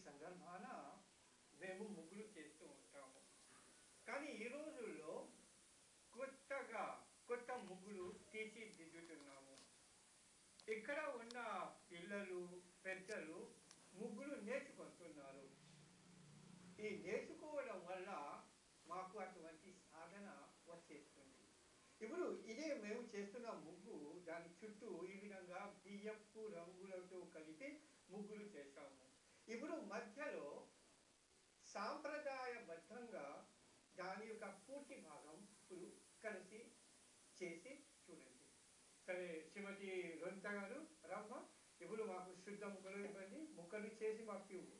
సందర్భాన మేము ముగ్గులు చేస్తూ ఉంటాము కానీ ఈ రోజుల్లో కొత్తగా కొత్త ముగ్గులు తీర్చిదిద్దుతున్నాము ఇక్కడ ఉన్న పిల్లలు పెద్దలు ముగ్గులు నేర్చుకుంటున్నారు ఈ నేర్చుకోవడం వల్ల మాకు అటువంటి సాధన వచ్చేస్తుంది ఇప్పుడు ఇదే మేము చేస్తున్న ముగ్గు దాని చుట్టూ ఈ విధంగా బియ్యపు రంగులతో కలిపి ముగ్గులు చేస్తాము ఇప్పుడు మధ్యలో సాంప్రదాయబద్ధంగా దాని యొక్క పూర్తి భాగం ఇప్పుడు కలిసి చేసి చూడండి సరే శ్రీమతి రొంత గారు రమ్మ ఇప్పుడు మాకు శుద్ధ ముక్కలు ఇవ్వండి ముక్కలు చేసి మాకు ఇవ్వు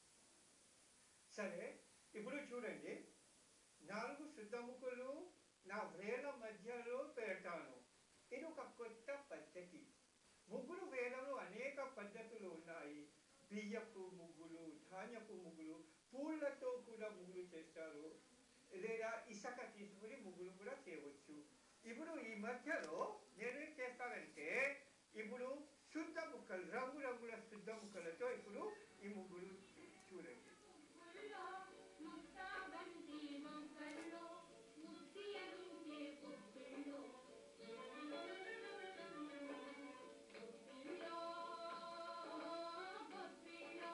సరే ఇప్పుడు చూడండి నాలుగు శుద్ధ ముక్కలు నా వేల మధ్యలో పెడతాను ఇది ఒక కొత్త పద్ధతి ముగ్గులు వేలలో అనేక పద్ధతులు ఉన్నాయి బియ్యపు ముగ్గులు ధాన్యపు ముగ్గులు పూలతో కూడా ముగ్గులు చేస్తారు లేదా ఇసుక తీసుకుని ముగ్గులు కూడా చేయవచ్చు ఇప్పుడు ఈ మధ్యలో నేనేం చేస్తానంటే ఇప్పుడు శుద్ధ ముక్కలు రంగు రంగుల శుద్ధ ముక్కలతో ఇప్పుడు ఈ ముగ్గులు చూడండి ముగ్గుల్లో ముక్తాబంతి మొగ్గల్లో ముత్తియలుంటే పువ్వుల్లో పువ్వుల్లో బొబ్బిల్లో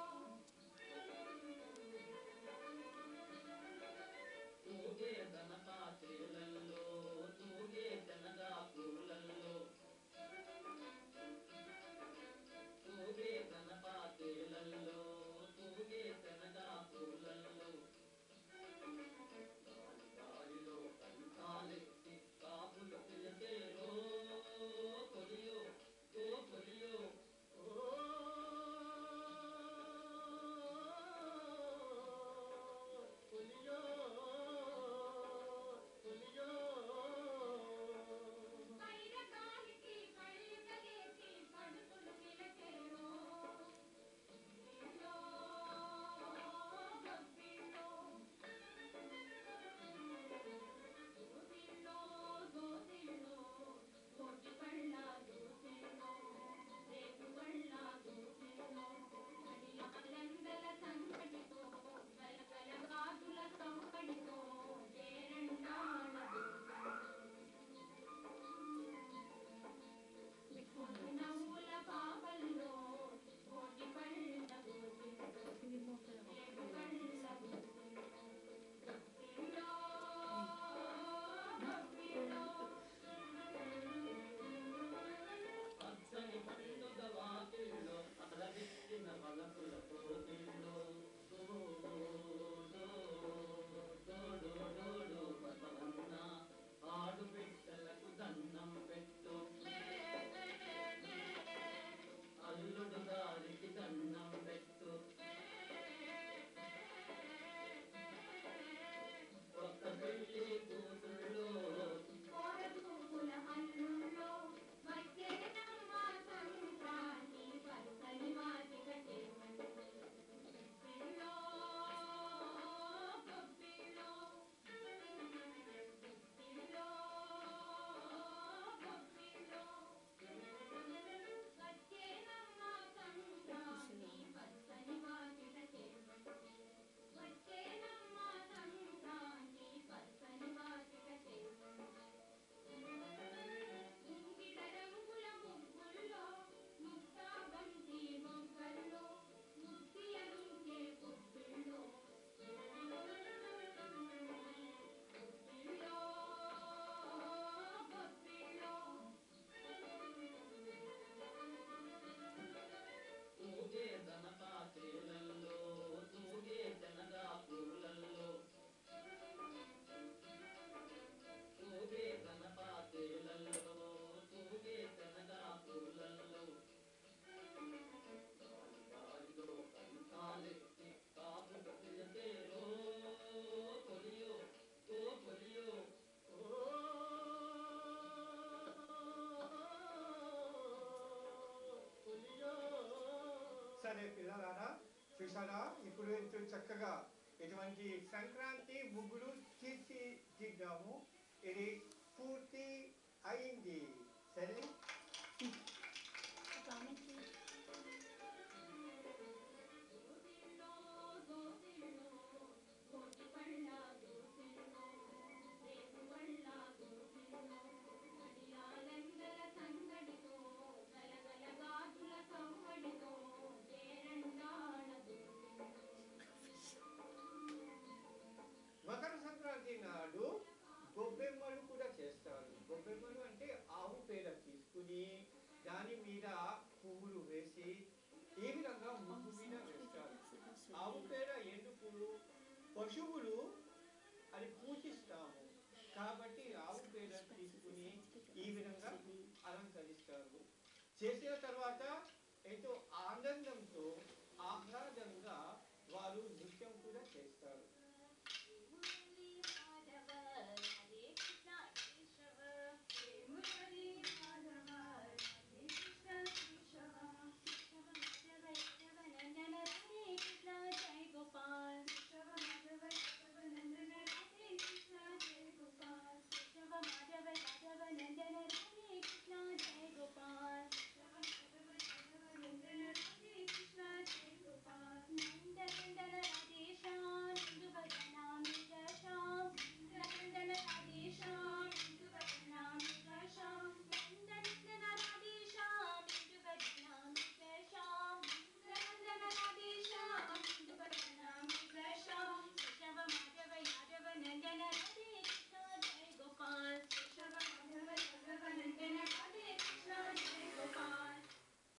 తూగే గణపాత్రులలో తూగే జనగా పూలలో తూగే గణపాత్రులలో తూగే జనగా పూలలో గాలి గాలిలో కంఠాలెత్తి కాపులు పిలిచేరో కొలియో ఓ కొలియో ఓ కొలియో కొలియో పైరగాలికి కళ్ళగలేసి పడుతులు నిలచేరో పువ్వుల్లో బొబ్బిల్లో దోసిల్లో దోసిల్లో కోటి కళ్ళ దోసిల్లో రేపు కళ్ళ దోసిల్లో అడియాలందల సంకటితో కలకల గాజుల సంకటితో చేరండాల కోటి నవ్వుల పాపల్లో కోటి కళ్ళ దోసిల్లో రేపు కళ్ళ దోసిల్లో బొబ్బిల్లో పచ్చని పండుగ వాకిల్లో అలవిచ్చిన వలపుల పోతిల్లో డోడో బసవన్న ఆడు బిడ్డలకు దండం పెట్టు అల్లుడు గారికి దండం పెట్టు ఒక్క పెళ్లి కూతుళ్ళు కోరపుల హల్లుల్లో వచ్చేనమ్మ సంక్రాంతి పలుకలి మాటిక చేమండి పిల్లో గొప్పిల్లో పిల్లో గొప్పిల్లో వచ్చేనమ్మ సంక్రాంతి పలుకలి మాటిక చేమండి వచ్చేనమ్మ సంక్రాంతి పలుకలి మాటిక చేమండి ఇంగిడ రంగుల ముగ్గుల్లో ముక్తాబంతి మొగ్గల్లో ముత్తియలుంటే పువ్వుల్లో పువ్వుల్లో బొబ్బిల్లో తూగే గణపాత్రులలో తూగే జనగా పూలలో తూగే గణపాత్రులలో తూగే జనగా పూలలో గాలి గాలిలో కంఠాలెత్తి కాపులు పిలిచేరో కొలియో ఓ కొలియో ఓ కొలియో సరే పిల్లలారా చూసారా ఇప్పుడు ఎంతో చక్కగా ఇటువంటి సంక్రాంతి ముగ్గులు తీర్చిదిద్దాము ఇది పూర్తి అయింది సరే దోసిల్లో పశువులు అది పూజిస్తాము కాబట్టి ఆవు పేడను తీసుకుని ఈ విధంగా అలంకరిస్తారు చేసిన తర్వాత ఎంతో ఆనందంతో